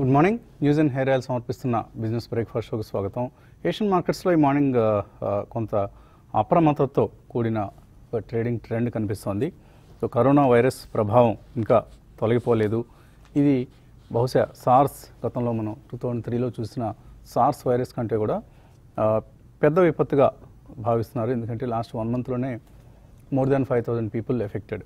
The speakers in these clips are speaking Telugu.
Good morning news and hair oil సమర్పిస్తున్న బిజినెస్ బ్రేక్ఫాస్ట్ షోకి స్వాగతం ఏషియన్ మార్కెట్స్లో ఈ మార్నింగ్ ఆ, ఆ, కొంత అప్రమత్తతో కూడిన ఒక ట్రేడింగ్ ట్రెండ్ కనిపిస్తోంది సో కరోనా వైరస్ ప్రభావం ఇంకా తొలగిపోలేదు ఇది బహుశా సార్స్ గతంలో మనం టూ థౌజండ్ త్రీలో చూసిన సార్స్ వైరస్ కంటే కూడా ఆ, పెద్ద విపత్తుగా భావిస్తున్నారు ఎందుకంటే లాస్ట్ వన్ మంత్లోనే more than five thousand people affected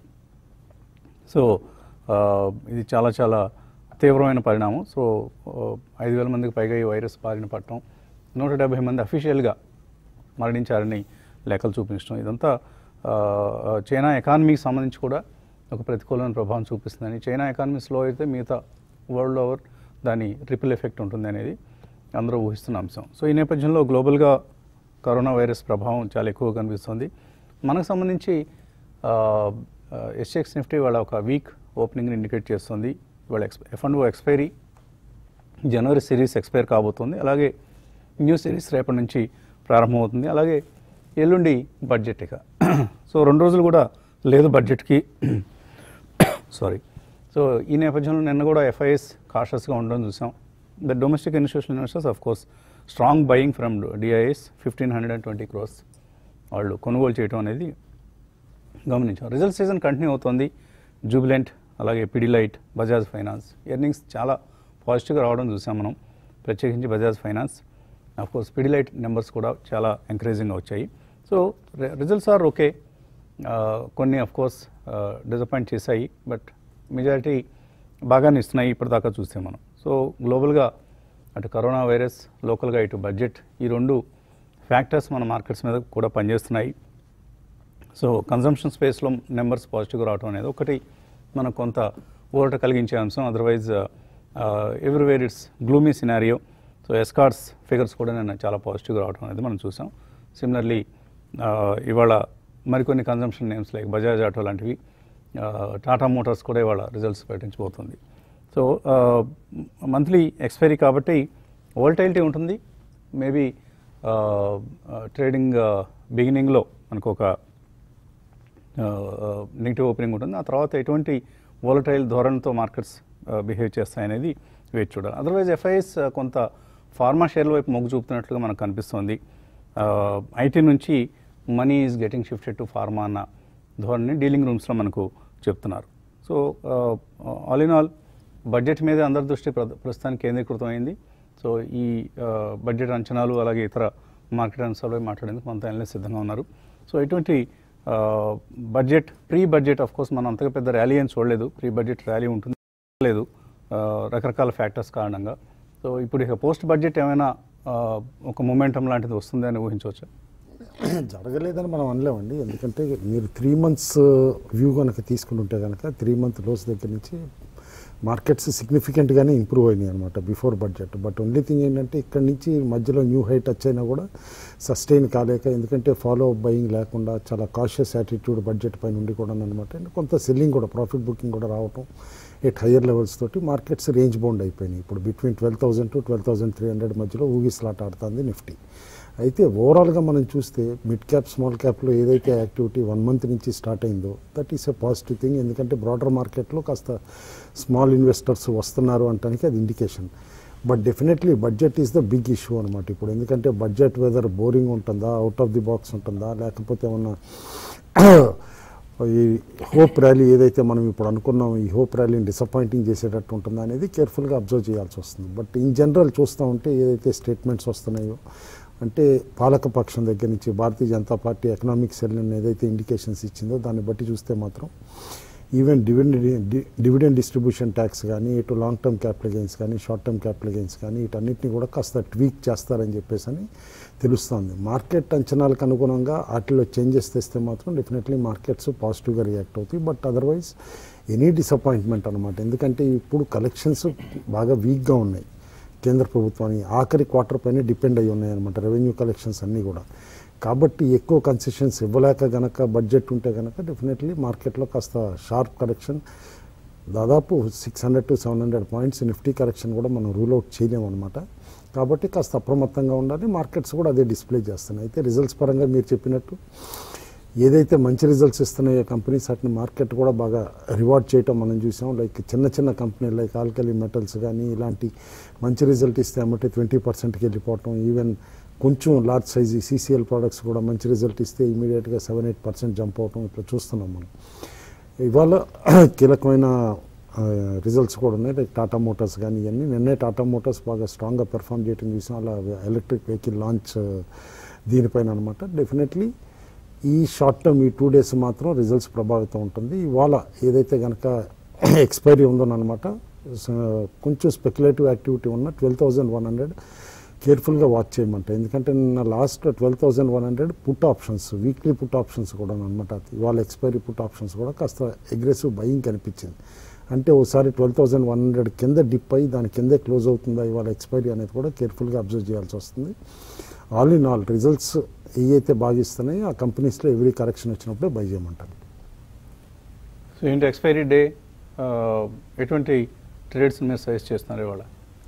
so ఆ, ఇది చాలా చాలా తీవ్రమైన పరిణామం సో ఐదు వేల మందికి పైగా ఈ వైరస్ బారిన పడటం నూట డెబ్బై మంది అఫీషియల్గా మరణించారని లెక్కలు చూపించడం ఇదంతా ఆ, చైనా ఎకానమీకి సంబంధించి కూడా ఒక ప్రతికూలమైన ప్రభావం చూపిస్తుందని చైనా ఎకానమీ స్లో అయితే మిగతా వరల్డ్ ఓవర్ దాని ట్రిపుల్ ఎఫెక్ట్ ఉంటుంది అనేది అందరూ ఊహిస్తున్న అంశం సో ఈ నేపథ్యంలో గ్లోబల్గా కరోనా వైరస్ ప్రభావం చాలా ఎక్కువ కనిపిస్తుంది మనకు సంబంధించి ఎస్ఎక్స్ నిఫ్టీ వాళ్ళ ఒక వీక్ ఓపెనింగ్ని ఇండికేట్ చేస్తుంది వాళ్ళ X F and O expiry జనవరి సిరీస్ ఎక్స్పైర్ కాబోతుంది అలాగే న్యూ సిరీస్ రేపటి నుంచి ప్రారంభమవుతుంది అలాగే ఎల్లుండి బడ్జెట్ ఇక సో రెండు రోజులు కూడా లేదు బడ్జెట్కి సారీ సో ఈ నేపథ్యంలో నిన్న కూడా ఎఫ్ఐఎస్ కాషస్గా ఉండడం చూసాం the domestic institutional investors of course strong buying from DIs fifteen hundred and twenty crores వాళ్ళు కొనుగోలు చేయడం అనేది గమనించాం రిజల్ట్ సీజన్ కంటిన్యూ అవుతుంది జూబిలెంట్ అలాగే పిడిలైట్ బజాజ్ ఫైనాన్స్ ఎర్నింగ్స్ చాలా పాజిటివ్గా రావడం చూసాం మనం ప్రత్యేకించి Bajaj finance of course Pidilite numbers కూడా చాలా ఎంకరేజింగ్గా వచ్చాయి సో రిజల్ట్స్ ఆర్ ఓకే కొన్ని ఆఫ్ కోర్స్ డిసప్పాయింట్ చేశాయి బట్ మెజారిటీ బాగానే ఇస్తున్నాయి ఇప్పటిదాకా చూస్తే మనం సో గ్లోబల్గా అటు కరోనా వైరస్ లోకల్గా ఇటు బడ్జెట్ ఈ రెండు ఫ్యాక్టర్స్ మన మార్కెట్స్ మీద కూడా పనిచేస్తున్నాయి సో కన్జంప్షన్ స్పేస్లో నెంబర్స్ పాజిటివ్గా రావడం అనేది ఒకటి మనకు కొంత ఊరట కలిగించే అంశం otherwise everywhere it's gloomy scenario so Escorts figures కూడా నేను చాలా పాజిటివ్గా రావడం అనేది మనం చూసాం సిమిలర్లీ ఇవాళ మరికొన్ని consumption names like Bajaj auto లాంటివి టాటా మోటార్స్ కూడా ఇవాళ రిజల్ట్స్ ప్రకటించబోతుంది సో మంత్లీ ఎక్స్పైరీ కాబట్టి వోల్టైలిటీ ఉంటుంది మేబీ ట్రేడింగ్ బిగినింగ్లో మనకు ఒక నెగిటివ్ ఓపెనింగ్ ఉంటుంది ఆ తర్వాత ఎటువంటి వోలటైల్ ధోరణితో మార్కెట్స్ బిహేవ్ చేస్తాయనేది వేచి చూడాలి అదర్వైజ్ ఎఫ్ఐఎస్ కొంత ఫార్మా షేర్ల వైపు మొగ్గు చూపుతున్నట్లుగా మనకు కనిపిస్తుంది ఐటీ నుంచి money is getting shifted to pharma అన్న ధోరణి డీలింగ్ రూమ్స్లో మనకు చెప్తున్నారు so all in all budget మీద అందరి దృష్టి ప్ర- ప్రస్తుతానికి కేంద్రీకృతమైంది సో ఈ బడ్జెట్ అంచనాలు అలాగే ఇతర మార్కెట్ అంశాలపై మాట్లాడేందుకు మనతో అనలిస్ట్ సిద్ధంగా ఉన్నారు సో ఇటువంటి budget pre budget of course మనం అంతగా పెద్ద ర్యాలీ అని చూడలేదు ప్రీ బడ్జెట్ ర్యాలీ ఉంటుంది లేదు ఆ, రకరకాల ఫ్యాక్టర్స్ కారణంగా సో ఇప్పుడు ఇక పోస్ట్ బడ్జెట్ ఏమైనా ఆ, ఒక మొమెంటం లాంటిది వస్తుంది అని ఊహించవచ్చా జరగలేదని మనం అనలేమండి ఎందుకంటే మీరు త్రీ మంత్స్ వ్యూ కనుక తీసుకుని ఉంటే కనుక త్రీ మంత్ లోస్ దగ్గర నుంచి మార్కెట్స్ సిగ్నిఫికెంట్గానే ఇంప్రూవ్ అయినాయి అనమాట before budget but only thing ఏంటంటే ఇక్కడ నుంచి మధ్యలో న్యూ హైట్ టచ్ అయినా కూడా సస్టైన్ కాలేక ఎందుకంటే ఫాలో అప్ బయింగ్ లేకుండా చాలా కాషియస్ యాటిట్యూడ్ బడ్జెట్ పైన ఉండి కూడా అనమాట అండ్ కొంత సెల్లింగ్ కూడా ప్రాఫిట్ బుకింగ్ కూడా రావటం ఎట్ హయ్యర్ లెవెల్స్ తోటి మార్కెట్స్ రేంజ్ బౌండ్ అయిపోయినాయి ఇప్పుడు between twelve thousand to twelve thousand three hundred మధ్యలో ఊగిస్లాట్ ఆడుతుంది నిఫ్టీ అయితే ఓవరాల్గా మనం చూస్తే మిడ్ క్యాప్ స్మాల్ క్యాప్లో ఏదైతే యాక్టివిటీ వన్ మంత్ నుంచి స్టార్ట్ అయిందో that is a positive thing ఎందుకంటే బ్రాడర్ మార్కెట్లో కాస్త స్మాల్ ఇన్వెస్టర్స్ వస్తున్నారు అంటానికి అది indication but definitely budget is the big issue అనమాట ఇప్పుడు ఎందుకంటే బడ్జెట్ వెదర్ బోరింగ్ ఉంటుందా అవుట్ ఆఫ్ ది బాక్స్ ఉంటుందా లేకపోతే ఏమన్నా ఈ హోప్ ర్యాలీ ఏదైతే మనం ఇప్పుడు అనుకున్నాం ఈ హోప్ ర్యాలీని డిసప్పాయింటింగ్ చేసేటట్టు ఉంటుందా అనేది కేర్ఫుల్గా అబ్జర్వ్ చేయాల్సి వస్తుంది బట్ ఇన్ జనరల్ చూస్తూ ఉంటే ఏదైతే స్టేట్మెంట్స్ వస్తున్నాయో అంటే పాలక పక్షం దగ్గర నుంచి భారతీయ జనతా పార్టీ ఎకనామిక్ సెల్ ఏదైతే ఇండికేషన్స్ ఇచ్చిందో దాన్ని బట్టి చూస్తే మాత్రం even dividend dividend distribution tax కానీ ఇటు లాంగ్ టర్మ్ క్యాపిటల్ గెయిన్స్ కానీ షార్ట్ టర్మ్ క్యాపిటల్ గెయిన్స్ కానీ వీటన్నిటిని కూడా కాస్త ట్వీక్ చేస్తారని చెప్పేసి అని తెలుస్తుంది మార్కెట్ అంచనాలకు అనుగుణంగా వాటిలో చేంజెస్ తెస్తే మాత్రం డెఫినెట్లీ మార్కెట్స్ పాజిటివ్గా రియాక్ట్ అవుతాయి బట్ అదర్వైజ్ ఎనీ డిసప్పాయింట్మెంట్ అనమాట ఎందుకంటే ఇప్పుడు కలెక్షన్స్ బాగా వీక్గా ఉన్నాయి కేంద్ర ప్రభుత్వాన్ని ఆఖరి క్వార్టర్ పైన డిపెండ్ అయి ఉన్నాయి అనమాట రెవెన్యూ కలెక్షన్స్ అన్నీ కూడా కాబట్టి ఎక్కువ కన్సెషన్స్ ఇవ్వలేక గనక బడ్జెట్ ఉంటే గనక డెఫినెట్లీ మార్కెట్లో కాస్త షార్ప్ కరెక్షన్ దాదాపు six hundred to seven hundred points Nifty correction కూడా మనం రూల్ అవుట్ చేయలేము అనమాట కాబట్టి కాస్త అప్రమత్తంగా ఉండాలి మార్కెట్స్ కూడా అదే డిస్ప్లే చేస్తున్నాయి అయితే రిజల్ట్స్ పరంగా మీరు చెప్పినట్టు ఏదైతే మంచి రిజల్ట్స్ ఇస్తున్నాయో కంపెనీస్ వాటిని మార్కెట్ కూడా బాగా రివార్డ్ చేయటం మనం చూసాం లైక్ చిన్న చిన్న కంపెనీలు లైక్ ఆల్కలీ మెటల్స్ కానీ ఇలాంటి మంచి రిజల్ట్ ఇస్తే అమ్మటే ట్వంటీ పర్సెంట్కి వెళ్ళిపోవటం ఈవెన్ కొంచెం లార్జ్ సైజ్ సీసీఎల్ ప్రోడక్ట్స్ కూడా మంచి రిజల్ట్ ఇస్తే ఇమీడియట్గా సెవెన్ ఎయిట్ పర్సెంట్ జంప్ అవటం ఇట్లా చూస్తున్నాం మనం ఇవాళ కీలకమైన రిజల్ట్స్ కూడా ఉన్నాయి లైక్ టాటా మోటార్స్ కానీ ఇవన్నీ నిన్నే టాటా మోటార్స్ బాగా స్ట్రాంగ్గా పెర్ఫామ్ చేయడం చూసాం అలా ఎలక్ట్రిక్ వెహికల్ లాంచ్ దీనిపైన అనమాట డెఫినెట్లీ ఈ షార్ట్ టర్మ్ ఈ టూ డేస్ మాత్రం రిజల్ట్స్ ప్రభావితం ఉంటుంది ఇవాళ ఏదైతే కనుక ఎక్స్పైరీ ఉందోనమాట కొంచెం స్పెక్యులేటివ్ యాక్టివిటీ ఉన్న ట్వెల్వ్ థౌజండ్ వన్ హండ్రెడ్ కేర్ఫుల్గా వాచ్ చేయమంట ఎందుకంటే నిన్న last twelve thousand one hundred put options weekly put options కూడా అనమాట ఇవాళ ఎక్స్పైరీ పుట్ ఆప్షన్స్ కూడా కాస్త అగ్రెసివ్ బయింగ్ కనిపించింది అంటే ఒకసారి ట్వెల్వ్ థౌజండ్ వన్ హండ్రెడ్ కింద డిప్ అయ్యి దాని కిందే క్లోజ్ అవుతుందా ఇవాళ ఎక్స్పైరీ అనేది కూడా కేర్ఫుల్గా అబ్జర్వ్ చేయాల్సి వస్తుంది ఆల్ ఇన్ ఆల్ రిజల్ట్స్ ఏవైతే బాగా ఇస్తున్నాయో ఆ కంపెనీస్లో ఎవ్రీ కరెక్షన్ వచ్చినప్పుడే బై చేయమంటారు సో ఏంటి ఎక్స్పైరీ డే ఎటువంటి ట్రేడ్స్ మీరు సజెస్ట్ చేస్తున్నారు ఇవాళ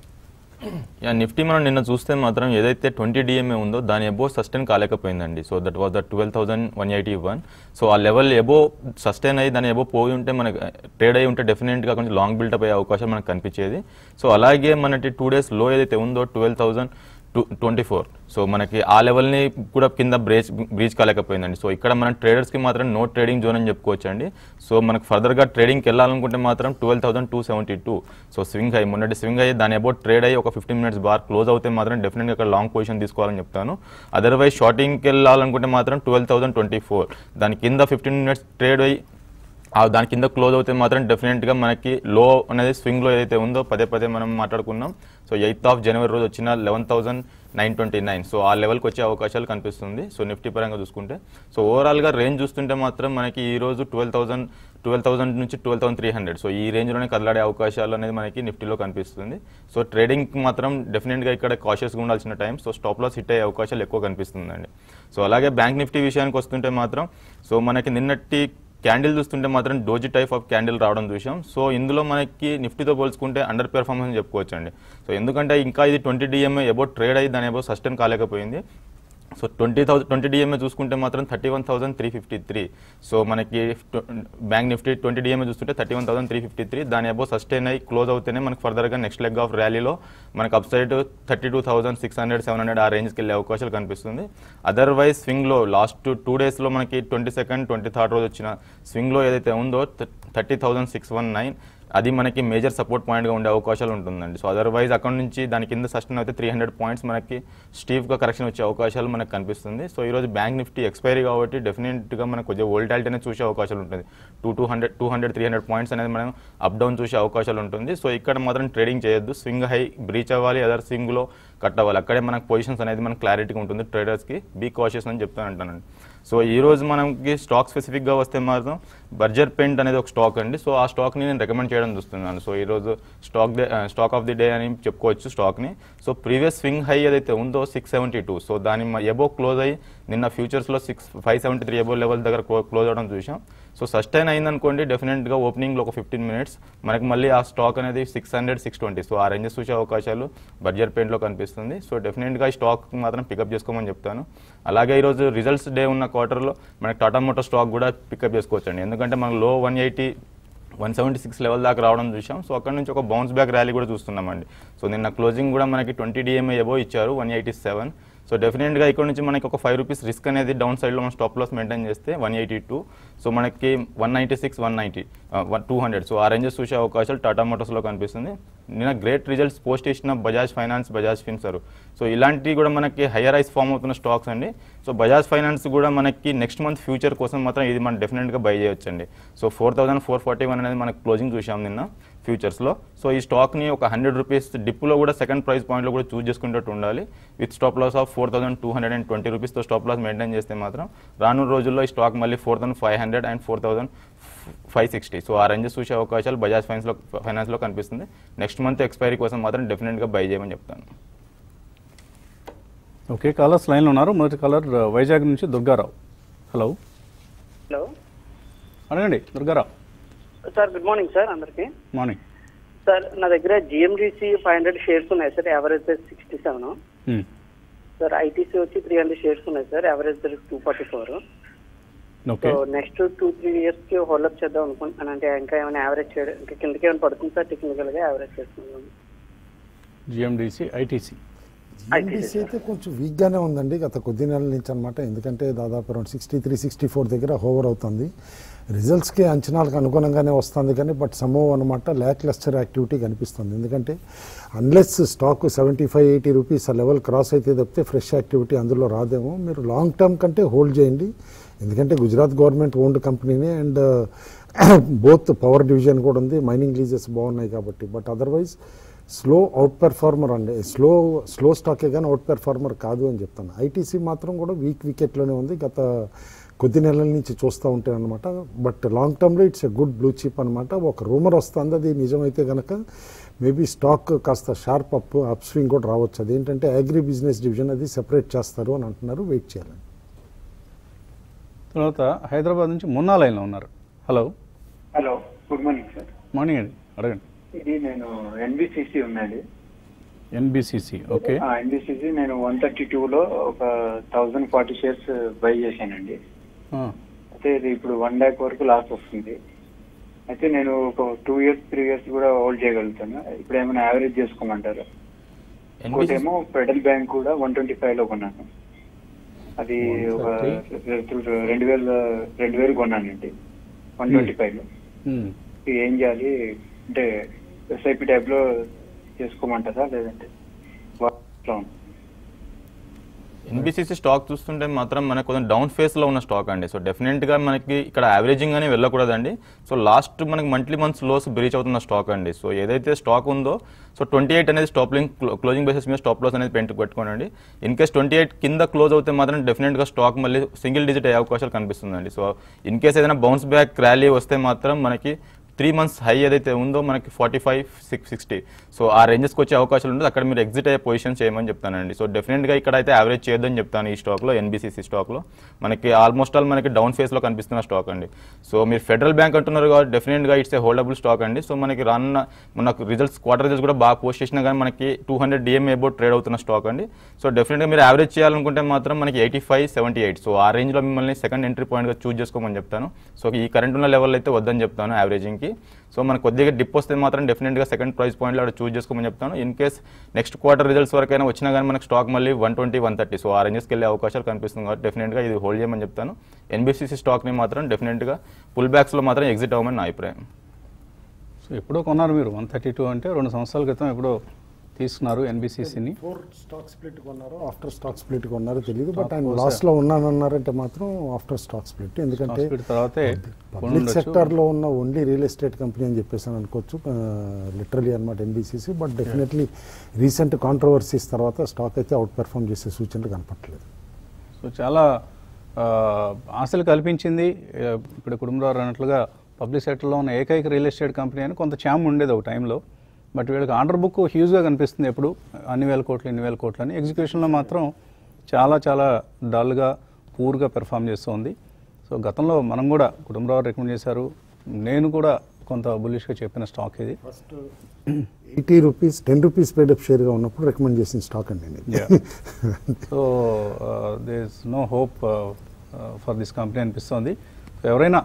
యా నిఫ్టీ మనం నిన్న చూస్తే మాత్రం ఏదైతే ట్వంటీ డిఎంఏ ఉందో దాని ఎబో సస్టైన్ కాలేకపోయిందండి so that was the twelve thousand one eighty one so ఆ లెవెల్ ఎబో సస్టైన్ అయ్యి దాని ఎబో పోయి ఉంటే మనకి ట్రేడ్ అయి ఉంటే డెఫినెట్గా కొంచెం లాంగ్ బిల్డప్ అయ్యే అవకాశం మనకు కనిపించేది సో అలాగే మనకి టూ డేస్ లో ఏదైతే ఉందో twelve thousand two twenty four so మనకి ఆ లెవెల్ని కూడా కింద బ్రేచ్ బ్రీచ్ కాలేకపోయిందండి సో ఇక్కడ మన ట్రేడర్స్కి మాత్రం నో ట్రేడింగ్ జోన్ అని చెప్పుకోవచ్చు అండి సో మనకు ఫర్దర్గా ట్రేడింగ్కి వెళ్ళాలనుకుంటే మాత్రం twelve thousand two seventy two so swing high మొన్నటి స్వింగ్ అయ్యి దాని అబౌట్ ట్రేడ్ అయ్యి ఒక ఫిఫ్టీన్ మినిట్స్ బార్ క్లోజ్ అవుతే మాత్రం డెఫినెట్గా ఇక్కడ లాంగ్ పొజిషన్ తీసుకోవాలని చెప్తాను అదర్వైజ్ షార్టింగ్కి వెళ్ళాలనుకుంటే మాత్రం ట్వెల్వ్ థౌసండ్ ట్వంటీ ఫోర్ దాని కింద ఫిఫ్టీన్ మినిట్స్ ట్రేడ్ అయ్యి ఆ దాని కింద క్లోజ్ అవుతే మాత్రం డెఫినెట్గా మనకి లో అనేది స్వింగ్లో ఏదైతే ఉందో పదే పదే మనం మాట్లాడుకున్నాం సో ఎయిత్ ఆఫ్ జనవరి రోజు వచ్చిన eleven thousand nine twenty nine so ఆ లెవెల్కి వచ్చే అవకాశాలు కనిపిస్తుంది సో నిఫ్టీ పరంగా చూసుకుంటే సో ఓవరాల్గా రేంజ్ చూస్తుంటే మాత్రం మనకి ఈ రోజు ట్వెల్వ్ థౌసండ్ ట్వెల్వ్ థౌసండ్ నుంచి twelve thousand three hundred so ఈ రేంజ్లోనే కదలాడే అవకాశాలు అనేది మనకి నిఫ్టీలో కనిపిస్తుంది సో ట్రేడింగ్ మాత్రం డెఫినెట్గా ఇక్కడ కాషియస్గా ఉండాల్సిన time so stop loss hit అయ్యే అవకాశాలు ఎక్కువ కనిపిస్తుందండి సో అలాగే బ్యాంక్ నిఫ్టీ విషయానికి వస్తుంటే మాత్రం సో మనకి నిన్నటి క్యాండిల్ చూస్తుంటే మాత్రం డోజీ టైప్ ఆఫ్ క్యాండిల్ రావడం చూసాం సో ఇందులో మనకి నిఫ్టీతో పోల్చుకుంటే అండర్ పెర్ఫార్మెన్స్ అని చెప్పుకోవచ్చు అండి సో ఎందుకంటే ఇంకా ఇది ట్వంటీ డిఎంఏ ఎబో ట్రేడ్ అయ్యి దాని ఎబో సస్టైన్ కాలేకపోయింది so twenty thousand twenty DMA చూసుకుంటే మాత్రం thirty one thousand three fifty three so మనకి బ్యాంక్ నిఫ్టీ ట్వంటీ డిఎంఏ చూస్తుంటే thirty one thousand three fifty three దాని అబో సస్టైన్ అయ్యి క్లోజ్ అవుతేనే మనకి ఫర్దర్గా నెక్స్ట్ లెగ్ ఆఫ్ ర్యాలీలో మనకు upside thirty two thousand six hundred seven hundred ఆ రేంజ్కి వెళ్ళే అవకాశాలు కనిపిస్తుంది అదర్వైజ్ స్వింగ్లో లాస్ట్ టూ డేస్లో మనకి ట్వంటీ సెకండ్ ట్వంటీ థర్డ్ రోజు వచ్చిన స్వింగ్లో ఏదైతే ఉందో thirty thousand six one nine అది మనకి మేజర్ సపోర్ట్ పాయింట్గా ఉండే అవకాశాలు ఉంటుందండి సో అదర్వైజ్ అక్కడ నుంచి దాని కింద సస్టైన్ అయితే త్రీ హండ్రెడ్ పాయింట్స్ మనకి స్టీవ్గా కరెక్షన్ వచ్చే అవకాశాలు మనకు కనిపిస్తుంది సో ఈరోజు బ్యాంక్ నిఫ్టీ ఎక్స్పైరీ కాబట్టి డెఫినెట్గా మనకు కొంచెం వోల్టాలిటీ అనేది చూసే అవకాశాలు ఉంటుంది two two hundred two hundred three hundred points అనేది మనం అప్ డౌన్ చూసే అవకాశాలు ఉంటుంది సో ఇక్కడ మాత్రం ట్రేడింగ్ చేయొద్దు స్వింగ్ హై బ్రీచ్ అవ్వాలి అదర్ స్వింగ్లో కట్ అవ్వాలి అక్కడే మనకు పొజిషన్స్ అనేది మనకు క్లారిటీగా ఉంటుంది ట్రేడర్స్కి బీ కాషియస్ అని చెప్తాను అంటానండి సో ఈ రోజు మనకి స్టాక్ స్పెసిఫిక్గా వస్తే మాత్రం బర్జర్ పెయింట్ అనేది ఒక స్టాక్ అండి సో ఆ స్టాక్ని నేను రికమెండ్ చేయడం చూస్తున్నాను సో ఈరోజు stock day stock of the day అని చెప్పుకోవచ్చు స్టాక్ని సో ప్రీవియస్ స్వింగ్ హై ఏదైతే ఉందో సిక్స్ సెవెంటీ టూ సో దాని ఎబో క్లోజ్ అయ్యి నిన్న ఫ్యూచర్స్లో six five seventy three above level దగ్గర క్లోజ్ అవడం చూసాం సో సస్టైన్ అయిందనుకోండి డెఫినెట్గా ఓపెనింగ్లో ఒక ఫిఫ్టీన్ మినిట్స్ మనకి మళ్ళీ ఆ స్టాక్ అనేది six hundred six twenty so ఆ రేంజెస్ చూసే అవకాశాలు బడ్జెట్ పెయింట్లో కనిపిస్తుంది సో డెఫినెట్గా ఈ స్టాక్ మాత్రం పికప్ చేసుకోమని చెప్తాను అలాగే ఈరోజు రిజల్ట్స్ డే ఉన్న క్వార్టర్లో మనకి టాటా మోటార్ స్టాక్ కూడా పికప్ చేసుకోవచ్చండి ఎందుకంటే మనకు low one eighty one seventy six level దాకా రావడం చూసాం సో అక్కడ నుంచి ఒక బౌన్స్ బ్యాక్ ర్యాలీ కూడా చూస్తున్నామండి సో నిన్న క్లోజింగ్ కూడా మనకి ట్వంటీ డిఎంఏ ఎబో ఇచ్చారు వన్ ఎయిటీ సెవెన్ సో డెఫినెట్గా ఇక్కడ నుంచి మనకి ఒక ఫైవ్ రూపీస్ రిస్క్ అనేది డౌన్ సైడ్లో మనం స్టాప్ లాస్ మెయింటైన్ చేస్తే వన్ ఎయిటీ టూ సో మనకి one ninety six one ninety one two hundred so ఆ రేంజెస్ చూసే అవకాశాలు టాటా మోటార్స్లో కనిపిస్తుంది నిన్న గ్రేట్ రిజల్ట్స్ పోస్ట్ చేసిన Bajaj finance Bajaj Finserv so ఇలాంటివి కూడా మనకి హయ్యర్ ఐస్ ఫామ్ అవుతున్న స్టాక్స్ అండి సో బజాజ్ ఫైనాన్స్ కూడా మనకి నెక్స్ట్ మంత్ ఫ్యూచర్ కోసం మాత్రం ఇది మనం డెఫినెట్గా బై చేయొచ్చండి so four thousand four forty one అనేది మనకి క్లోజింగ్ చూసాం నిన్న ఫ్యూచర్స్లో సో ఈ స్టాక్ని ఒక హండ్రెడ్ రూపీస్ డిప్లో కూడా సెకండ్ ప్రైస్ పాయింట్లో కూడా చూస్ చేసుకునేటట్టు ఉండాలి with stop loss of four thousand two hundred and twenty రూపీస్తో స్టాప్ లాస్ మెయింటైన్ చేస్తే మాత్రం రానున్న రోజుల్లో ఈ స్టాక్ మళ్ళీ four thousand five hundred and four thousand five sixty so ఆ రేంజెస్ చూసే అవకాశాలు బజాజ్ ఫైనాన్స్లో ఫైనాన్స్లో కనిపిస్తుంది నెక్స్ట్ మంత్ ఎక్స్పైరీ కోసం మాత్రం డెఫినెట్గా బై చేయమని చెప్తాను ఓకే కాలర్స్ లైన్లో ఉన్నారు మొదటి కాలర్ వైజాగ్ నుంచి దుర్గారావు హలో హలో అడగండి Durgarao sir good morning sir అందరికి మార్నింగ్ సార్ నా దగ్గర జిఎండిసి ఫైవ్ హండ్రెడ్ షేర్స్ ఉన్నాయి sir average sixty seven sir ITC వచ్చి త్రీ హండ్రెడ్ షేర్స్ ఉన్నాయి sir average two forty four okay so next two three years కి హోల్డప్ చేద్దాం అనుకుంటున్నాను అంటే ఇంకా ఏమైనా యావరేజ్ చేయడం ఇంకా కిందకి ఏమైనా పడుతుంది సార్ టెక్నికల్ గా యావరేజ్ చేస్తున్నాను జిఎండిసి ఐటీసీ ఐటీసీ అయితే కొంచెం వీక్గానే ఉందండి గత కొద్ది నెలల నుంచి అనమాట ఎందుకంటే దాదాపు around sixty three sixty four దగ్గర హోవర్ అవుతుంది రిజల్ట్స్కి అంచనాలకు అనుగుణంగానే వస్తుంది కానీ బట్ సమూహం అనమాట ల్యాక్ లెస్టర్ యాక్టివిటీ కనిపిస్తుంది ఎందుకంటే unless stock seventy five eighty rupees ఆ లెవెల్ క్రాస్ అయితే తప్పితే ఫ్రెష్ యాక్టివిటీ అందులో రాదేమో మీరు లాంగ్ టర్మ్ కంటే హోల్డ్ చేయండి ఎందుకంటే గుజరాత్ గవర్నమెంట్ ఓన్డ్ కంపెనీనే అండ్ బోత్ పవర్ డివిజన్ కూడా ఉంది మైనింగ్ లీజెస్ బాగున్నాయి కాబట్టి but otherwise slow outperformer అండి స్లో స్లో స్టాకే కానీ అవుట్ పెర్ఫార్మర్ కాదు అని చెప్తాను ఐటీసీ మాత్రం కూడా వీక్ వికెట్లోనే ఉంది గత కొద్ది నెలల నుంచి చూస్తూ ఉంటే అనమాట బట్ లాంగ్ టర్మ్లో it's a good blue chip అనమాట ఒక రూమర్ వస్తుంది అది నిజమైతే కనుక మేబీ స్టాక్ కాస్త షార్ప్ అప్ అప్ స్వింగ్ కూడా రావచ్చు అదేంటంటే అగ్రి బిజినెస్ డివిజన్ అది సెపరేట్ చేస్తారు అని అంటున్నారు వెయిట్ చేయాలని తర్వాత హైదరాబాద్ నుంచి మున్నా లైన్లో ఉన్నారు hello hello good morning sir morning అండి అడగండి ఇది నేను ఎన్బిసిసి ఉన్నది ఎన్బిసిసి ఓకే ఆ ఎన్బిసిసి నేను వన్ థర్టీ టూలో ఒక థౌజండ్ ఫార్టీ షేర్స్ బై చేశానండి అయితే ఇది ఇప్పుడు వన్ ల్యాక్ వరకు లాస్ వస్తుంది అయితే నేను ఒక టూ ఇయర్స్ త్రీ ఇయర్స్ కూడా హోల్డ్ చేయగలుగుతాను ఇప్పుడు ఏమైనా యావరేజ్ చేసుకోమంటారు ఇంకోటేమో ఫెడరల్ బ్యాంక్ కూడా వన్ ట్వంటీ ఫైవ్ లో కొన్నాను అది ఒక రెండు వేల రెండు వేలు కొన్నానండి వన్ ట్వంటీ ఫైవ్ లో ఇది ఏం చేయాలి అంటే ఎస్ఐపి టైప్ లో చేసుకోమంటారా లేదంటే వాటిలో ఉందా? ఎన్బిసిసి స్టాక్ చూస్తుంటే మాత్రం మనకు కొంచెం డౌన్ ఫేస్లో ఉన్న స్టాక్ అండి సో డెఫినెట్గా మనకి ఇక్కడ యావరేజింగ్ అని వెళ్ళకూడదండి సో లాస్ట్ మనకి మంత్లీ మంత్స్ లోస్ బ్రీచ్ అవుతున్న స్టాక్ అండి సో ఏదైతే స్టాక్ ఉందో సో ట్వంటీ ఎయిట్ అనేది స్టాప్ లింక్ క్లోజింగ్ బేసిస్ మీద స్టాప్ లాస్ అనేది పెంట్ పెట్టుకోనండి ఇన్ కేస్ ట్వంటీ ఎయిట్ కింద క్లోజ్ అవుతే మాత్రం డెఫినెట్గా స్టాక్ మళ్ళీ సింగిల్ డిజిట్ అయ్యే అవకాశాలు కనిపిస్తుందండి సో ఇన్ కేస్ ఏదైనా బౌన్స్ బ్యాక్ ర్యాలీ వస్తే మాత్రం మనకి త్రీ మంత్స్ హై ఏదైతే ఉందో మనకి forty five six sixty so ఆ రేంజెస్కి వచ్చే అవకాశాలు ఉంటుంది అక్కడ మీరు ఎగ్జిట్ అయ్యే పొజిషన్ చేయమని చెప్తానండి సో డెఫినెట్గా ఇక్కడ అయితే యావరేజ్ చేయొద్దని చెప్తాను ఈ స్టాక్లో ఎన్బిసిసి స్టాక్లో మనకి ఆల్మోస్ట్ ఆల్ మనకి డౌన్ ఫేస్లో కనిపిస్తున్న స్టాక్ అండి సో మీరు ఫెడరల్ బ్యాంక్ అంటున్నారు కాబట్టి డెఫినెట్గా ఇట్స్ ఏ హోల్డబుల్ స్టాక్ అండి సో మనకి రానున్న మనకు రిజల్ట్స్ క్వార్టర్ రిజల్ట్స్ కూడా బాగా పోస్ట్ చేసినా కానీ మనకి two hundred DMA about trade అవుతున్న స్టాక్ అండి సో డెఫినెట్గా మీరు యావరేజ్ చేయాలనుకుంటే మాత్రం మనకి eighty five seventy eight so ఆ రేంజ్లో మిమ్మల్ని సెకండ్ ఎంట్రీ పాయింట్గా చూస్ చేసుకోమని చెప్తాను సో ఈ కరెంట్ ఉన్న లెవెల్ అయితే వద్దని చెప్తాను యావరేజింగ్కి సో మనకు కొద్దిగా డిప్ వస్తే మాత్రం డెఫినెట్గా సెకండ్ ప్రైస్ పాయింట్లో అక్కడ చూస్ చేసుకోమని చెప్తాను in case next quarter results వరకైనా వచ్చినా కానీ మనకు స్టాక్ మళ్ళీ one twenty one thirty so ఆ రేంజెస్కి వెళ్ళే అవకాశాలు కనిపిస్తుంది కాబట్టి డెఫినెట్గా ఇది హోల్డ్ చేయమని చెప్తాను ఎన్బిసిసి స్టాక్ని మాత్రం డెఫినెట్గా పుల్ బ్యాక్స్లో మాత్రం ఎగ్జిట్ అవ్వమని నా అభిప్రాయం సో ఎప్పుడో కొన్నారు మీరు వన్ థర్టీ టూ అంటే రెండు సంవత్సరాల క్రితం ఎప్పుడో తీసుకున్నారు ఎన్బిసిసిని ఫోర్ స్టాక్ స్ప్లిట్ కొన్నారో ఆఫ్టర్ స్టాక్ స్ప్లిట్ కొన్నారో తెలియదు బట్ ఆయన లాస్లో ఉన్నానన్నారంటే మాత్రం ఆఫ్టర్ స్టాక్ స్ప్లిట్ ఎందుకంటే స్ప్లిట్ తర్వాతే పబ్లిక్ కొనుండొచ్చు. సెక్టర్లో ఉన్న ఓన్లీ రియల్ ఎస్టేట్ కంపెనీ అని చెప్పేసి అని అనుకోవచ్చు లిటరలీ అనమాట NBCC but definitely recent controversies తర్వాత స్టాక్ అయితే అవుట్ పెర్ఫామ్ చేసే సూచనలు కనపట్లేదు సో చాలా ఆ, ఆశలు కల్పించింది ఆ, ఇప్పుడు కుటుంబరావు అన్నట్లుగా పబ్లిక్ సెక్టర్లో ఉన్న ఏకైక రియల్ ఎస్టేట్ కంపెనీ అని కొంత ఛామ్ ఉండేది ఒక టైంలో బట్ వీళ్ళకి ఆర్డర్ బుక్ హ్యూజ్గా కనిపిస్తుంది ఎప్పుడు అన్ని వేల కోట్లు ఇన్ని వేల కోట్లు అని ఎగ్జిక్యూషన్లో మాత్రం చాలా చాలా డల్గా పూర్గా పెర్ఫామ్ చేస్తుంది సో గతంలో మనం కూడా కుటుంబరావు రికమెండ్ చేశారు నేను కూడా కొంత బులిష్గా చెప్పిన స్టాక్ ఇది first eighty rupees ten rupees paid up షేర్గా ఉన్నప్పుడు రికమెండ్ చేసిన స్టాక్ అండి ఇది. So they is no hope for this company అనిపిస్తుంది సో ఎవరైనా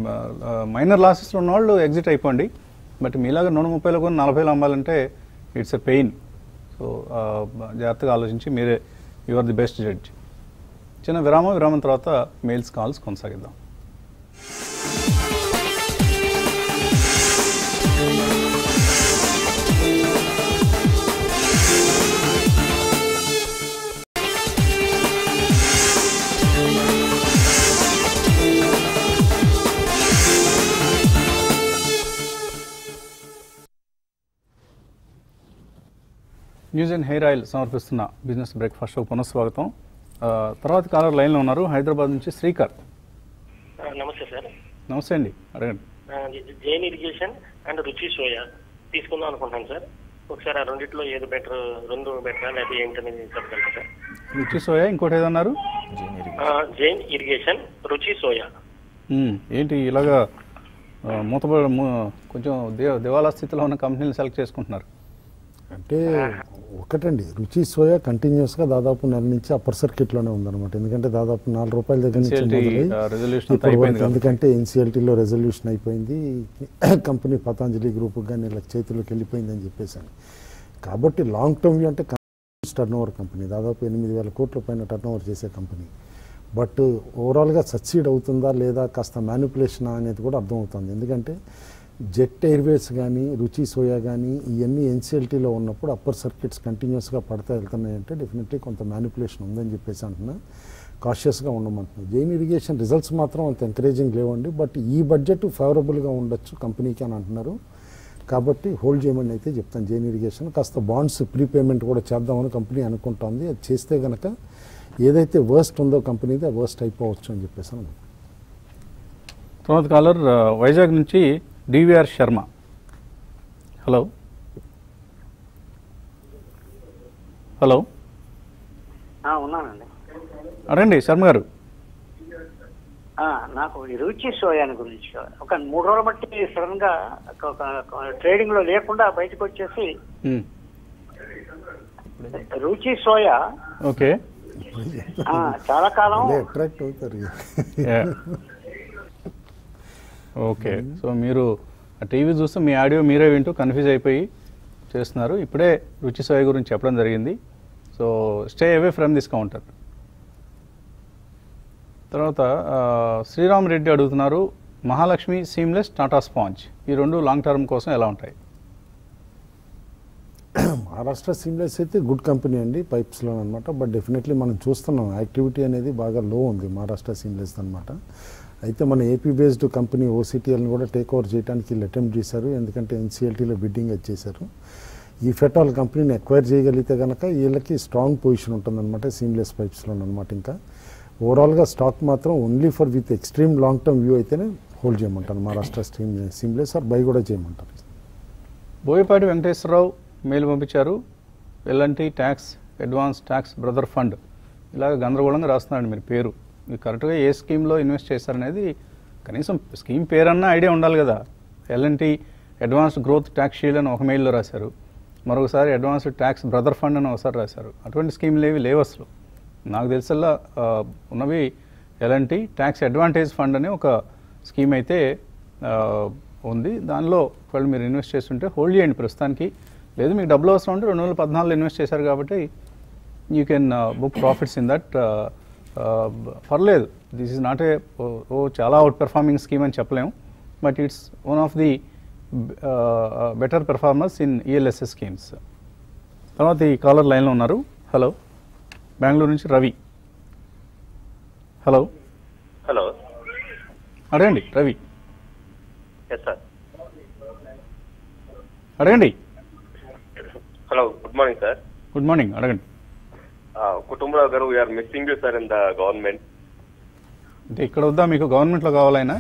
మైనర్ లాసెస్లో ఉన్న వాళ్ళు ఎగ్జిట్ అయిపోండి బట్ మీలాగా నూట ముప్పైలో కొన్ని నలభైలో అమ్మాలంటే ఇట్స్ ఎ పెయిన్ సో జాగ్రత్తగా ఆలోచించి మీరే you are the best judge చిన్న విరామం విరామం తర్వాత మెయిల్స్ కాల్స్ కొనసాగిద్దాం న్యూస్ అండ్ హెయిర్ ఆయిల్ సమర్పిస్తున్న బిజినెస్ బ్రేక్ఫాస్ట్ షో పునఃస్వాగతం ఆ, తర్వాత కాలర్ లైన్లో ఉన్నారు హైదరాబాద్ నుంచి శ్రీకర్ ఆ, నమస్తే సార్ నమస్తే అండి అడగండి ఆ, జ- Jain irrigation and Ruchi soya తీసుకుందాం అనుకుంటున్నాను సార్ ఒకసారి ఆ రెండిట్లో ఏది బెటర్ రెండు బెటరా లేకపోతే ఏంటనేది చెప్పగలరా సార్ రుచి సోయా ఇంకోటి ఏదన్నారు ఆ, జైన్ ఇరిగేషన్ రుచి సోయా మ్మ్. ఏంటి ఇలాగా ఆ, మూతపడ మూ- కొంచెం దే దివాలా స్థితిలో ఉన్న కంపెనీలు సెలెక్ట్ చేసుకుంటున్నారు అంటే ఒకటండి రుచి సోయా కంటిన్యూస్గా దాదాపు నెల నుంచి అప్పర్ సర్కిట్లోనే ఉందన్నమాట ఎందుకంటే దాదాపు నాలుగు రూపాయల దగ్గర నుంచి NCLT, మొదలై ఆ, resolution అంతా ఇప్పటి అయిపోయింది వరకు ఎందుకంటే ఎన్సీఎల్టీలో రెజల్యూషన్ అయిపోయింది కంపెనీ పతాంజలి గ్రూప్కి కానీ ఇలా చేతిలోకి వెళ్ళిపోయిందని చెప్పేసాను కాబట్టి లాంగ్ టర్మ్ వ్యూ అంటే టర్న్ ఓవర్ కంపెనీ దాదాపు ఎనిమిది వేల కోట్ల పైన టర్న్ ఓవర్ చేసే కంపెనీ బట్ ఓవరాల్గా సక్సీడ్ అవుతుందా లేదా కాస్త మ్యానిపులేషనా అనేది కూడా అర్థమవుతుంది ఎందుకంటే జెట్ ఎయిర్వేస్ కానీ రుచి సోయా కానీ ఇవన్నీ ఎన్సీఎల్టీలో ఉన్నప్పుడు అప్పర్ సర్కిట్స్ కంటిన్యూస్గా పడతా వెళ్తున్నాయంటే డెఫినెట్లీ కొంత మ్యానిపులేషన్ ఉందని చెప్పేసి అంటున్నా కాషియస్గా ఉండమంటున్నాను జైన్ ఇరిగేషన్ రిజల్ట్స్ మాత్రం అంత ఎంకరేజింగ్ లేవండి బట్ ఈ బడ్జెట్ ఫేవరబుల్గా ఉండొచ్చు కంపెనీకి అని అంటున్నారు కాబట్టి హోల్డ్ చేయమని అయితే చెప్తాను జైన్ ఇరిగేషన్ కాస్త బాండ్స్ ప్రీపేమెంట్ కూడా చేద్దామని కంపెనీ అనుకుంటోంది అది చేస్తే కనుక ఏదైతే వర్స్ట్ ఉందో కంపెనీది ఆ వర్స్ట్ అయిపోవచ్చు అని చెప్పేసి అని తర్వాత కాలర్ ఆ, వైజాగ్ నుంచి డివిఆర్ శర్మ హలో హలో ఆ, ఉన్నానండి అడండి శర్మ గారు ఆ, నాకు ఈ రుచి సోయాని గురించి ఒక మూడు రోజులు బట్టి సడన్ గా ట్రేడింగ్ లో లేకుండా బయటకు వచ్చేసి ఉమ్, రుచి సోయా ఓకే ఆ, చాలా కాలం అదే అట్రాక్ట్ అవుతారు యా. ఓకే సో మీరు ఆ టీవీ చూస్తూ మీ ఆడియో మీరే వింటూ కన్ఫ్యూజ్ అయిపోయి చేస్తున్నారు ఇప్పుడే రుచి సోయ గురించి చెప్పడం జరిగింది so stay away from this counter తర్వాత ఆ, శ్రీరామ్ రెడ్డి అడుగుతున్నారు మహాలక్ష్మి సీమ్లెస్ టాటా స్పాంజ్ ఈ రెండు లాంగ్ టర్మ్ కోసం ఎలా ఉంటాయి మహారాష్ట్ర సీమ్లెస్ అయితే గుడ్ కంపెనీ అండి పైప్స్లో అనమాట బట్ డెఫినెట్లీ మనం చూస్తున్నాం యాక్టివిటీ అనేది బాగా లో ఉంది మహారాష్ట్ర సీమ్లెస్ అనమాట అయితే మన ఏపీ బేస్డ్ కంపెనీ ఓసిటిఎల్ని కూడా టేక్ ఓవర్ చేయడానికి వీళ్ళు అటెంప్ట్ చేశారు ఎందుకంటే ఎన్సీఎల్టీలో బిడ్డింగ్ వచ్చేసారు ఈ ఫెటాల్ కంపెనీని ఎక్వైర్ చేయగలిగితే కనుక వీళ్ళకి స్ట్రాంగ్ పొజిషన్ ఉంటుందన్నమాట సీమ్లెస్ పైప్స్లో అనమాట ఇంకా ఓవరాల్గా స్టాక్ మాత్రం only for with extreme long term view అయితేనే హోల్డ్ చేయమంటాను Maharashtra stream seamless or buy కూడా చేయమంటారు బోయపాటి వెంకటేశ్వరరావు మెయిల్ పంపించారు L N T tax advance tax brother fund ఇలాగ గందరగోళంగా రాస్తున్నాడు మీరు పేరు మీరు కరెక్ట్గా ఏ స్కీమ్లో ఇన్వెస్ట్ చేశారనేది కనీసం స్కీమ్ పేరన్నా ఐడియా ఉండాలి కదా L N T advanced growth tax shield అని ఒక మెయిల్లో రాశారు మరొకసారి అడ్వాన్స్డ్ ట్యాక్స్ బ్రదర్ ఫండ్ అని ఒకసారి రాశారు అటువంటి స్కీమ్లు ఏవి లేవు అసలు నాకు తెలిసల్లా ఆ, ఉన్నవి ఎల్ఎన్టీ ట్యాక్స్ అడ్వాంటేజ్ ఫండ్ అనే ఒక స్కీమ్ అయితే ఆ, ఉంది దానిలో ఒకవేళ మీరు ఇన్వెస్ట్ చేస్తుంటే హోల్డ్ చేయండి ప్రస్తుతానికి లేదు మీకు డబ్బులు అవసరం ఉంటే రెండు వేల పద్నాలుగులో ఇన్వెస్ట్ చేశారు కాబట్టి you can book profits in that పర్లేదు దిస్ ఈజ్ నాట్ ఏ ఓ చాలా అవుట్ పెర్ఫార్మింగ్ స్కీమ్ అని చెప్పలేము but it's one of the better performers in ELSS schemes తర్వాత ఈ కాలర్ లైన్లో ఉన్నారు హలో బెంగళూరు నుంచి రవి హలో హలో అడగండి రవి ఎస్ సార్ అడగండి hello good morning sir good morning అడగండి Kutumbarao garu we're missing you sir in the government అంటే ఇక్కడ వద్దా మీకు గవర్నమెంట్లో కావాలైనా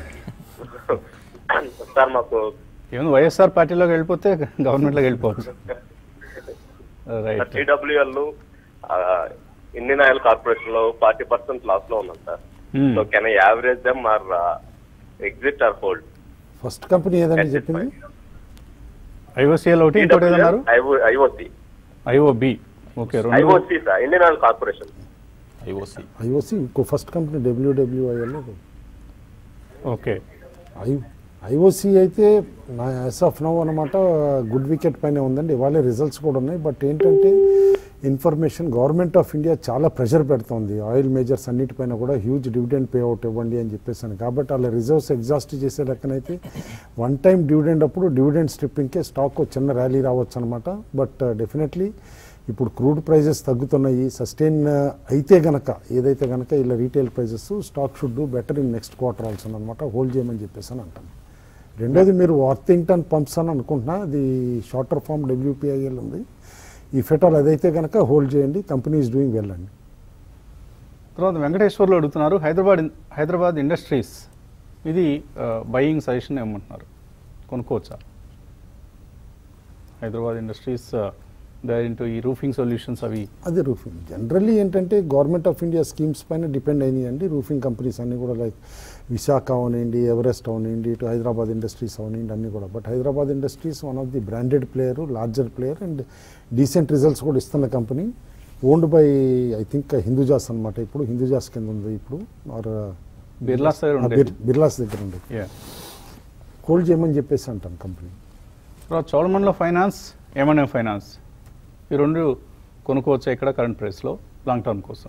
సార్ మాకు ఏముంది వైఎస్ఆర్ పార్టీలోకి వెళ్ళిపోతే గవర్నమెంట్లోకి వెళ్ళిపోవచ్చు right TWL Indian oil corporation లో ఫార్టీ పర్సెంట్ లాస్ లో ఉన్నాం sir so can I average them or exit or hold first company ఏదని చెప్పింది ఐఓసీఎల్ ఒకటి ఇంకోటి ఏదన్నారు ఐఓసి ఐఓబి ఓకే రెండు IOC sir Indian oil corporation IOC IOC ఇంకో first company WWIL okay I IOC అయితే నా యాజ్ ఆఫ్ నవ్ అనమాట గుడ్ వికెట్ పైన ఉందండి ఇవాళ రిజల్ట్స్ కూడా ఉన్నాయి బట్ ఏంటంటే ఇన్ఫర్మేషన్ గవర్నమెంట్ ఆఫ్ ఇండియా చాలా ప్రెషర్ పెడుతోంది ఆయిల్ మేజర్స్ అన్నిటిపైన కూడా హ్యూజ్ డివిడెండ్ పే అవుట్ ఇవ్వండి అని చెప్పేసాను కాబట్టి వాళ్ళ రిజర్వ్స్ ఎగ్జాస్ట్ చేసే లెక్కనైతే వన్ టైం డివిడెండ్ అప్పుడు డివిడెండ్ స్ట్రిప్పింగ్కే స్టాక్ చిన్న ర్యాలీ రావచ్చు అనమాట బట్ డెఫినెట్లీ ఇప్పుడు క్రూడ్ ప్రైజెస్ తగ్గుతున్నాయి సస్టైన్ అయితే గనక ఏదైతే గనక ఇలా retail prices stock should do better in next quarter also అనమాట హోల్డ్ చేయమని చెప్పేసి అని అంటాను రెండోది మీరు వార్తింగ్టన్ పంప్స్ అని అనుకుంటున్నా అది షార్టర్ ఫామ్ డబ్ల్యూపీఐఎల్ ఉంది ఈ ఫెటాల్ అదైతే కనుక హోల్డ్ చేయండి కంపెనీ ఈజ్ డూయింగ్ వెల్ అండి తర్వాత వెంకటేశ్వర్లు అడుగుతున్నారు హైదరాబాద్ హైదరాబాద్ ఇండస్ట్రీస్ ఇది బయింగ్ సజెషన్ ఏమంటున్నారు కొనుక్కోవచ్చా హైదరాబాద్ ఇండస్ట్రీస్ దాంట్లో ఈ రూఫింగ్ సొల్యూషన్స్ అవి అది రూఫింగ్ జనరల్లీ ఏంటంటే గవర్నమెంట్ ఆఫ్ ఇండియా స్కీమ్స్ పైన డిపెండ్ అయినాయండి రూఫింగ్ కంపెనీస్ అన్నీ కూడా లైక్ విశాఖ అవనండి ఎవరెస్ట్ అవనండి ఇటు హైదరాబాద్ ఇండస్ట్రీస్ అవనండి అన్నీ కూడా but Hyderabad industries one of the branded player larger player and decent results కూడా ఇస్తున్న company owned by I think Hindujas అనమాట ఇప్పుడు హిందూజాస్ కింద ఉంది ఇప్పుడు ఆర్ బిర్లా సార్ ఉండేది బిర్లాస్ దగ్గర ఉంది Yeah. హోల్డ్ చేయమని చెప్పేసి అంటాను కంపెనీ తర్వాత చోళమండల ఫైనాన్స్ ఎంఎన్ఎం ఫైనాన్స్ ఈ రెండు కొనుక్కోవచ్చు ఇక్కడ కరెంట్ ప్రైస్లో లాంగ్ టర్మ్ కోసం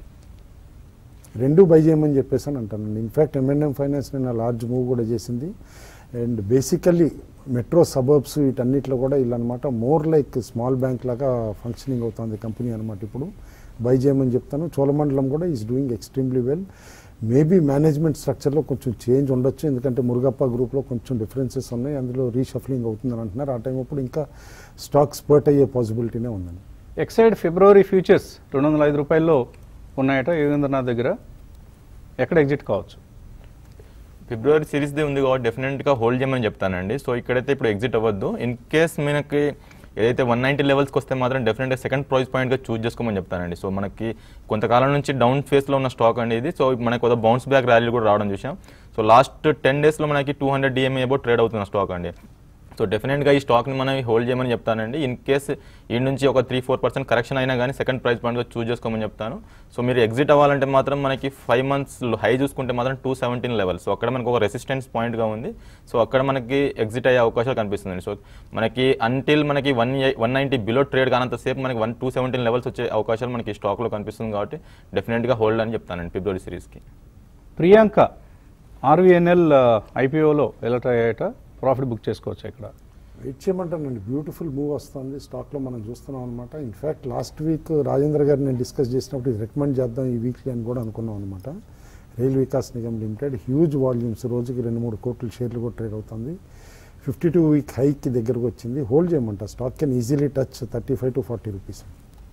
రెండు బై చేయమని చెప్పేసి అని అంటానండి ఇన్ఫ్యాక్ట్ ఎంఎన్ఎం ఫైనాన్స్ నిన్న లార్జ్ మూవ్ కూడా చేసింది అండ్ బేసికల్లీ మెట్రో సబర్బ్స్ వీటన్నిటిలో కూడా ఇలా అనమాట మోర్ లైక్ స్మాల్ బ్యాంక్ లాగా ఫంక్షనింగ్ అవుతుంది కంపెనీ అనమాట ఇప్పుడు బై చేయమని చెప్తాను చోళమండలం కూడా is doing extremely well maybe management స్ట్రక్చర్లో కొంచెం చేంజ్ ఉండొచ్చు ఎందుకంటే మురుగప్ప గ్రూప్లో కొంచెం డిఫరెన్సెస్ ఉన్నాయి అందులో రీషఫలింగ్ అవుతుందని అంటున్నారు ఆ టైం అప్పుడు ఇంకా స్టాక్ స్పర్ట్ అయ్యే పాసిబిలిటీనే ఉందండి ఎక్సైడ్ ఫిబ్రవరి ఫ్యూచర్స్ రెండు వందల ఐదు రూపాయల్లో ఉన్నాయట యోగేంద్రనాథ్ దగ్గర ఎక్కడ ఎగ్జిట్ కావచ్చు ఫిబ్రవరి సిరీస్ది ఉంది కాబట్టి డెఫినెట్గా హోల్డ్ చేయమని చెప్తానండి సో ఇక్కడైతే ఇప్పుడు ఎగ్జిట్ అవ్వద్దు ఇన్ కేస్ మనకి ఏదైతే వన్ నైంటీ లెవెల్స్కి వస్తే మాత్రం డెఫినెట్గా సెకండ్ ప్రైస్ పాయింట్గా చూస్ చేసుకోమని చెప్తానండి సో మనకి కొంతకాలం నుంచి డౌన్ ఫేస్లో ఉన్న స్టాక్ అండి ఇది సో మనకి ఒక బౌన్స్ బ్యాక్ ర్యాలీ కూడా రావడం చూసాం సో లాస్ట్ టెన్ డేస్లో మనకి two hundred DMA about trade అవుతున్న స్టాక్ అండి సో డెఫినెట్గా ఈ స్టాక్ని మనం హోల్డ్ చేయమని చెప్తానండి ఇన్ కేస్ ఈ నుంచి ఒక త్రీ ఫోర్ పర్సెంట్ కరెక్షన్ అయినా కానీ సెకండ్ ప్రైస్ పాయింట్గా చూస్ చేసుకోమని చెప్తాను సో మీరు ఎగ్జిట్ అవ్వాలంటే మాత్రం మనకి ఫైవ్ మంత్స్ హై చూసుకుంటే మాత్రం టూ సెవెంటీన్ లెవెల్ సో అక్కడ మనకు ఒక రెసిస్టెన్స్ పాయింట్గా ఉంది సో అక్కడ మనకి ఎగ్జిట్ అయ్యే అవకాశాలు కనిపిస్తుంది సో మనకి అంటిల్ మనకి one one ninety below trade కానంతసేపు మనకి వన్ టూ సెవెంటీన్ లెవెల్స్ వచ్చే అవకాశాలు మనకి స్టాక్లో కనిపిస్తుంది కాబట్టి డెఫినెట్గా హోల్డ్ అని చెప్తానండి ఫిబ్రవరి సిరీస్కి ప్రియాంక ఆర్వీఎన్ఎల్ ఐపీఓలో ఎలా ట్రై అయ్యాట ప్రాఫిట్ బుక్ చేసుకోవచ్చు ఇక్కడ వెయిట్ చేయమంటానండి బ్యూటిఫుల్ మూవ్ వస్తుంది స్టాక్లో మనం చూస్తున్నాం అనమాట ఇన్ఫ్యాక్ట్ లాస్ట్ వీక్ రాజేంద్ర గారు నేను డిస్కస్ చేసినప్పుడు ఇది రికమెండ్ చేద్దాం ఈ వీక్లీ అని కూడా అనుకున్నాం అనమాట rail Vikas Nigam limited huge volumes రోజుకి రెండు మూడు కోట్ల షేర్లు కూడా ట్రేడ్ అవుతుంది ఫిఫ్టీ టూ వీక్ హైకి దగ్గరకు వచ్చింది హోల్డ్ చేయమంట stock can easily touch thirty five to forty rupees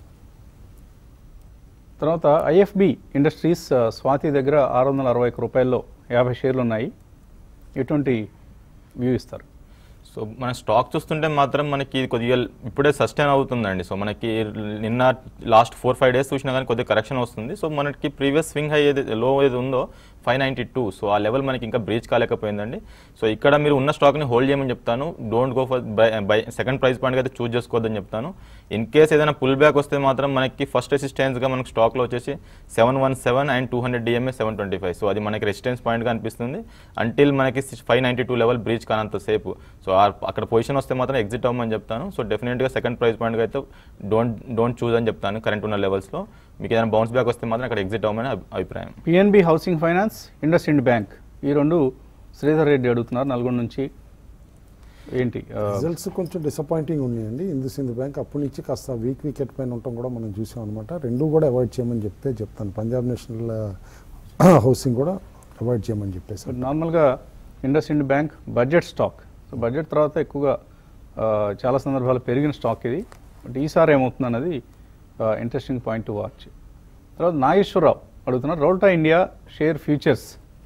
తర్వాత ఐఎఫ్బి ఇండస్ట్రీస్ ఆ, స్వాతి దగ్గర ఆరు వందల అరవై ఒక్క రూపాయల్లో యాభై షేర్లు ఉన్నాయి ఎటువంటి వ్యూ ఇస్తారు సో మన స్టాక్ చూస్తుంటే మాత్రం మనకి ఇది కొద్దిగా ఇప్పుడే సస్టైన్ అవుతుందండి సో మనకి నిన్న లాస్ట్ ఫోర్ ఫైవ్ డేస్ చూసినా కానీ కొద్దిగా కరెక్షన్ వస్తుంది సో మనకి ప్రీవియస్ స్వింగ్ హై ఏది లో ఏది ఉందో ఫైవ్ నైంటీ టూ సో ఆ లెవెల్ మనకి ఇంకా బ్రీచ్ కాలేకపోయిందండి సో ఇక్కడ మీరు ఉన్న స్టాక్ని హోల్డ్ చేయమని చెప్తాను don't go for buy buy second price పాయింట్కి అయితే చూస్ చేసుకోవద్దని చెప్తాను ఇన్ కేస్ ఏదైనా పుల్ బ్యాక్ వస్తే మాత్రం మనకి ఫస్ట్ రెసిస్టెన్స్గా మనకి స్టాక్లో వచ్చేసి seven one seven and two hundred DMA seven twenty five so అది మనకి రెసిస్టెన్స్ పాయింట్గా అనిపిస్తుంది అంటిల్ మనకి five ninety two level breach కానంతసేపు సో ఆ- అక్కడ పొజిషన్ వస్తే మాత్రం ఎగ్జిట్ అవ్వమని చెప్తాను సో డెఫినెట్గా సెకండ్ ప్రైస్ పాయింట్గా అయితే డోంట్ డోంట్ చూస్ అని చెప్తాను కరెంట్ ఉన్న లెవెల్స్లో మీకు ఏదైనా బౌన్స్ బ్యాక్ వస్తే మాత్రం అక్కడ ఎగ్జిట్ అవ్వమని అభి- అభిప్రాయం PNB housing finance IndusInd bank ఈ రెండు శ్రీధర్ రెడ్డి అడుగుతున్నారు నల్గొండ నుంచి ఏంటి ఆ, రిజల్ట్స్ కొంచెం డిసప్పాయింటింగ్ ఉన్నాయండి ఇందు సింధు బ్యాంక్ అప్పటి నుంచి కాస్త వీక్ వికెట్ పైన ఉండటం కూడా మనం చూసాం అనమాట రెండు కూడా అవాయిడ్ చేయమని చెప్తే చెప్తాను పంజాబ్ నేషనల్ హౌసింగ్ కూడా అవాయిడ్ చేయమని చెప్పేసి సో నార్మల్గా IndusInd bank budget stock so budget తర్వాత ఎక్కువగా ఆ, చాలా సందర్భాలు పెరిగిన స్టాక్ ఇది బట్ ఈసారి ఏమవుతుంది అన్నది ఇంట్రెస్టింగ్ పాయింట్ టు వాచ్ తర్వాత నాగేశ్వరరావు అడుగుతున్నారు Rolta India share futures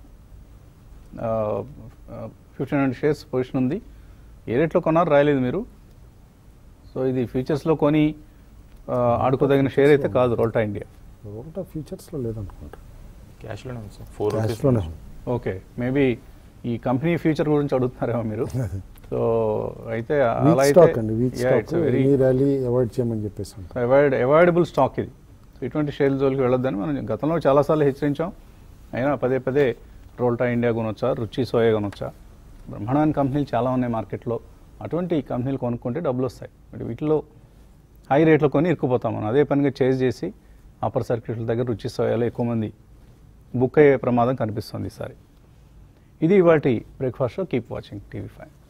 fifteen hundred shares position ఉంది ఏ రేట్లో కొన్నారు రాయలేదు మీరు సో ఇది ఫ్యూచర్స్లో కొని ఆ, ఆడుకోదగిన షేర్ అయితే కాదు రోల్టా ఇండియా ఒకటా ఫ్యూచర్స్లో లేదనుకుంటా క్యాష్లోనే ఉంది సార్ ఫోర్ క్యాష్లోనే ఓకే మేబీ ఈ కంపెనీ ఫ్యూచర్ గురించి అడుగుతున్నారేమో మీరు సో అయితే వీక్ అలా అయితే స్టాక్ అండి weak stock very any rally avoid చేయమని చెప్పేసి అంటారు అవాయిడ్ అవాయిడబుల్ స్టాక్ ఇది సో ఇటువంటి షేర్ల జోలికి వెళ్ళొద్దని మనం గతంలో చాలాసార్లు హెచ్చరించాం అయినా పదే పదే రోల్టా ఇండియా కొనొచ్చా రుచి సోయా కొనొచ్చా బ్రహ్మాండమైన కంపెనీలు చాలా ఉన్నాయి మార్కెట్లో అటువంటి కంపెనీలు కొనుక్కుంటే డబ్బులు వస్తాయి బట్ వీటిలో హై రేట్లో కొని ఇరుక్కుపోతాం మనం అదే పనిగా చేజ్ చేసి అప్పర్ సర్క్యూట్ల దగ్గర రుచి సోయాలో ఎక్కువ మంది బుక్ అయ్యే ప్రమాదం కనిపిస్తుంది ఈసారి ఇది ఇవాటి breakfast show keep watching TV five